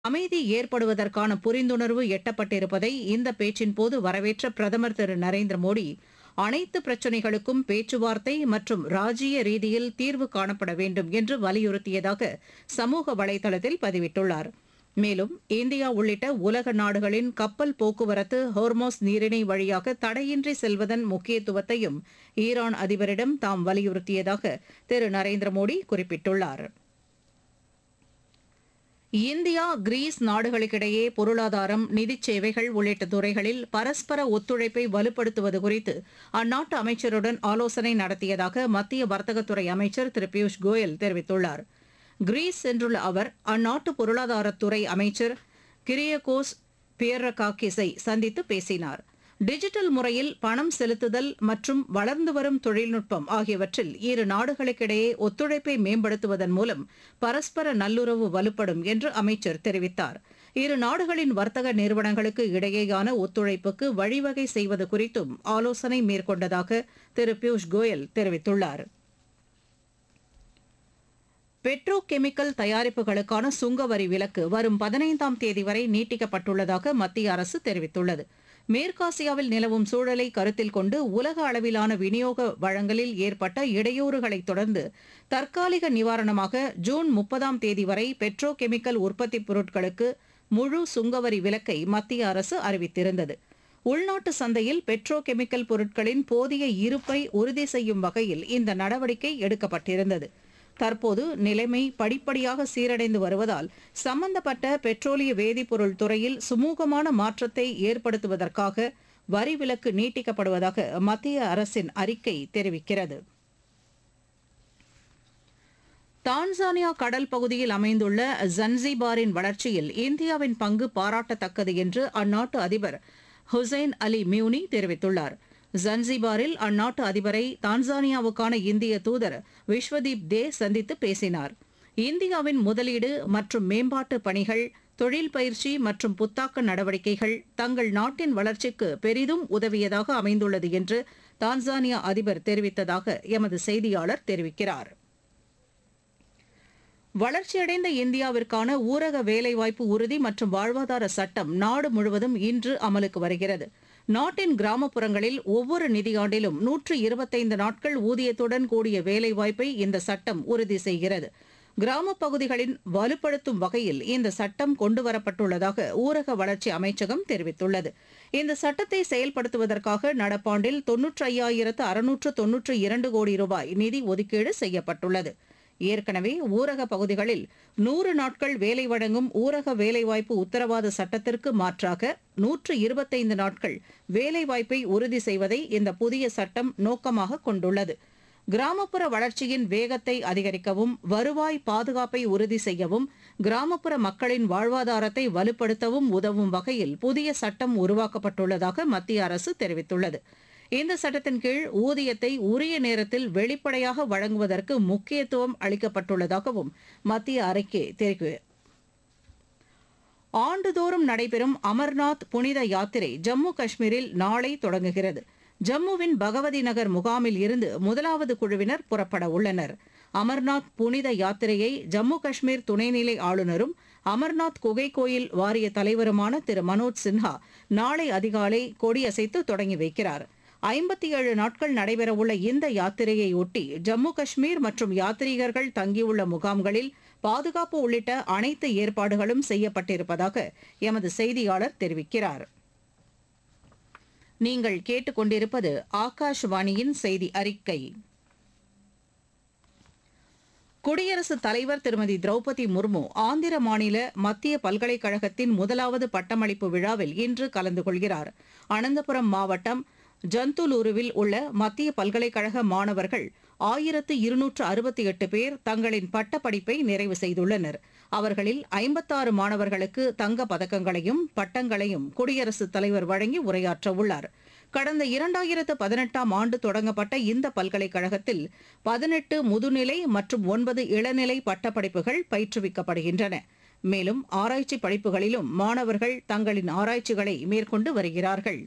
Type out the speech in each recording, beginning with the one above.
அமைதி ஏற்படுவதற்கான புரிந்துணர்வு எட்டப்பட்டிருப்பதை இந்த பேச்சின் போது வரவேற்ற பிரதமர் திரு நரேந்திர மோடி அனைத்து பிரச்சினைகளுக்கும் பேச்சுவார்த்தை மற்றும் ராஜீய ரீதியில் தீர்வு காணப்பட வேண்டும் என்று வலியுறுத்தியதாக சமூக வலைதளத்தில் பதிவிட்டுள்ளார் மேலும் இந்தியா உள்ளிட்ட உலக நாடுகளின் கப்பல் போக்குவரத்து ஹோர்மோஸ் நீரிணை வழியாக தடையின்றி செல்வதன் முக்கியத்துவத்தையும் ஈரான் அதிபரிடம் தாம் வலியுறுத்தியதாக திரு நரேந்திர மோடி குறிப்பிட்டுள்ளார் இந்தியா கிரீஸ் நாடுகளுக்கிடையே பொருளாதாரம் நிதிச் சேவைகள் உள்ளிட்ட துறைகளில் பரஸ்பர ஒத்துழைப்பை வலுப்படுத்துவது குறித்து அந்நாட்டு அமைச்சருடன் ஆலோசனை நடத்தியதாக மத்திய வர்த்தகத்துறை அமைச்சர் திரு பியூஷ் கோயல் தெரிவித்துள்ளார் கிரீஸ் சென்றுள்ள அவர் அந்நாட்டு பொருளாதாரத்துறை அமைச்சர் கிரியகோஸ் பியர்ரகாக்கிஸை சந்தித்து பேசினார் டிஜிட்டல் முறையில் பணம் செலுத்துதல் மற்றும் வளர்ந்து வரும் தொழில்நுட்பம் ஆகியவற்றில் இரு நாடுகளுக்கிடையே ஒத்துழைப்பை மேம்படுத்துவதன் மூலம் பரஸ்பர நல்லுறவு வலுப்படும் என்று அமைச்சர் தெரிவித்தார் இரு நாடுகளின் வர்த்தக நிறுவனங்களுக்கு இடையேயான ஒத்துழைப்புக்கு வழிவகை செய்வது குறித்தும் ஆலோசனை மேற்கொண்டதாக திரு பியூஷ் கோயல் தெரிவித்துள்ளார் பெட்ரோ கெமிக்கல் தயாரிப்புகளுக்கான சுங்க வரி விலக்கு வரும் பதினைந்தாம் தேதி வரை நீட்டிக்கப்பட்டுள்ளதாக மத்திய அரசு தெரிவித்துள்ளது மேற்காசியாவில் நிலவும் சூழலை கருத்தில் கொண்டு உலக அளவிலான விநியோக வழங்கலில் ஏற்பட்ட இடையூறுகளைத் தொடர்ந்து தற்காலிக நிவாரணமாக ஜூன் முப்பதாம் தேதி வரை பெட்ரோ கெமிக்கல் உற்பத்திப் பொருட்களுக்கு முழு சுங்கவரி விலக்கை மத்திய அரசு அறிவித்திருந்தது உள்நாட்டு சந்தையில் பெட்ரோ கெமிக்கல் பொருட்களின் போதிய இருப்பை உறுதி செய்யும் வகையில் இந்த நடவடிக்கை எடுக்கப்பட்டிருந்தது தற்போது நிலைமை படிப்படியாக சீரடைந்து வருவதால் சம்பந்தப்பட்ட பெட்ரோலிய வேதிப்பொருள் துறையில் சுமூகமான மாற்றத்தை ஏற்படுத்துவதற்காக வரி விலக்கு நீட்டிக்கப்படுவதாக மத்திய அரசின் அறிக்கை தெரிவிக்கிறது தான்சானியா கடல் பகுதியில் அமைந்துள்ள ஜன்சிபாரின் வளர்ச்சியில் இந்தியாவின் பங்கு பாராட்டத்தக்கது என்று அந்நாட்டு அதிபர் ஹுசைன் அலி மியூனி தெரிவித்துள்ளார் ஜன்சிபாரில் அந்நாட்டு அதிபரை தான்சானியாவுக்கான இந்திய தூதர் விஸ்வதீப் தே சந்தித்து பேசினார் இந்தியாவின் முதலீடு மற்றும் மேம்பாட்டு பணிகள் தொழில் பயிற்சி மற்றும் புத்தாக்க நடவடிக்கைகள் தங்கள் நாட்டின் வளர்ச்சிக்கு பெரிதும் உதவியதாக அமைந்துள்ளது என்று தான்சானியா அதிபர் தெரிவித்ததாக எமது செய்தியாளர் தெரிவிக்கிறார் வளர்ச்சியடைந்த இந்தியாவிற்கான ஊரக வேலைவாய்ப்பு உறுதி மற்றும் வாழ்வாதார சட்டம் நாடு முழுவதும் இன்று அமலுக்கு வருகிறது நாட்டின் கிராமப்புறங்களில் ஒவ்வொரு நிதியாண்டிலும் நூற்று இருபத்தைந்து நாட்கள் ஊதியத்துடன் கூடிய வேலைவாய்ப்பை இந்த சட்டம் உறுதி செய்கிறது கிராமப் பகுதிகளின் வலுப்படுத்தும் வகையில் இந்த சட்டம் கொண்டுவரப்பட்டுள்ளதாக ஊரக வளர்ச்சி அமைச்சகம் தெரிவித்துள்ளது இந்த சட்டத்தை செயல்படுத்துவதற்காக நடப்பாண்டில் தொன்னூற்றி ஐயாயிரத்து அறுநூற்று தொன்னூற்று இரண்டு கோடி ரூபாய் நிதி ஒதுக்கீடு செய்யப்பட்டுள்ளது ஏற்கனவே ஊரக பகுதிகளில் நூறு நாட்கள் வேலை வழங்கும் ஊரக வேலைவாய்ப்பு உத்தரவாத சட்டத்திற்கு மாற்றாக நூற்று இருபத்தைந்து நாட்கள் வேலைவாய்ப்பை உறுதி செய்வதை இந்த புதிய சட்டம் நோக்கமாக கொண்டுள்ளது கிராமப்புற வளர்ச்சியின் வேகத்தை அதிகரிக்கவும் வருவாய் பாதுகாப்பை உறுதி செய்யவும் கிராமப்புற மக்களின் வாழ்வாதாரத்தை வலுப்படுத்தவும் உதவும் வகையில் புதிய சட்டம் உருவாக்கப்பட்டுள்ளதாக மத்திய அரசு தெரிவித்துள்ளது இந்த சட்டத்தின் கீழ் ஊதியத்தை உரிய நேரத்தில் வெளிப்படையாக வழங்குவதற்கு முக்கியத்துவம் அளிக்கப்பட்டுள்ளதாகவும் மத்திய அறிக்கை தெரிவிக்கிறது ஆண்டுதோறும் நடைபெறும் அமர்நாத் புனித யாத்திரை ஜம்மு காஷ்மீரில் நாளை தொடங்குகிறது ஜம்முவின் பகவதி நகர் முகாமில் இருந்து முதலாவது குழுவினர் புறப்பட உள்ளனர் அமர்நாத் புனித யாத்திரையை ஜம்மு காஷ்மீர் துணைநிலை ஆளுநரும் அமர்நாத் குகை கோயில் வாரிய தலைவருமான திரு மனோஜ் சின்ஹா நாளை அதிகாலை கொடியசைத்து தொடங்கி வைக்கிறார் ஐம்பத்தி ஏழு நாட்கள் நடைபெறவுள்ள இந்த யாத்திரையொட்டி ஜம்மு காஷ்மீர் மற்றும் யாத்ரீகர்கள் தங்கியுள்ள முகாம்களில் பாதுகாப்பு உள்ளிட்ட அனைத்து ஏற்பாடுகளும் செய்யப்பட்டிருப்பதாக எமது செய்தியாளர் தெரிவிக்கிறார் நீங்கள் கேட்டுக்கொண்டிருப்பது ஆகாஷ்வாணியின் செய்தி அறிக்கை குடியரசுத் தலைவர் திருமதி திரௌபதி முர்மு ஆந்திர மாநில மத்திய பல்கலைக்கழகத்தின் முதலாவது பட்டமளிப்பு விழாவில் இன்று கலந்து கொள்கிறார் அனந்தபுரம் மாவட்டம் ஜந்துலூருவில் உள்ள மத்திய பல்கலைக்கழக மாணவர்கள் ஆயிரத்து இருநூற்று அறுபத்தி எட்டு பேர் தங்களின் பட்டப்படிப்பை நிறைவு செய்துள்ளனர் அவர்களில் ஐம்பத்தாறு மாணவர்களுக்கு தங்க பதக்கங்களையும் பட்டங்களையும் குடியரசுத் தலைவர் வழங்கி உரையாற்ற உள்ளார் கடந்த இரண்டாயிரத்து பதினெட்டாம் ஆண்டு தொடங்கப்பட்ட இந்த பல்கலைக்கழகத்தில் பதினெட்டு முதுநிலை மற்றும் ஒன்பது இளநிலை பட்டப்படிப்புகள் பயிற்றுவிக்கப்படுகின்றன மேலும் ஆராய்ச்சி படிப்புகளிலும் மாணவர்கள் தங்களின் ஆராய்ச்சிகளை மேற்கொண்டு வருகிறார்கள்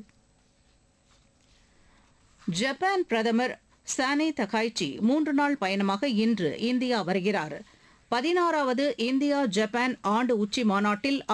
ஜப்பான் பிரதமர் சானே தகாய்ச்சி மூன்று நாள் பயணமாக இன்று இந்தியா வருகிறார் பதினாறாவது இந்தியா ஜப்பான் ஆண்டு உச்சி மாநாட்டில்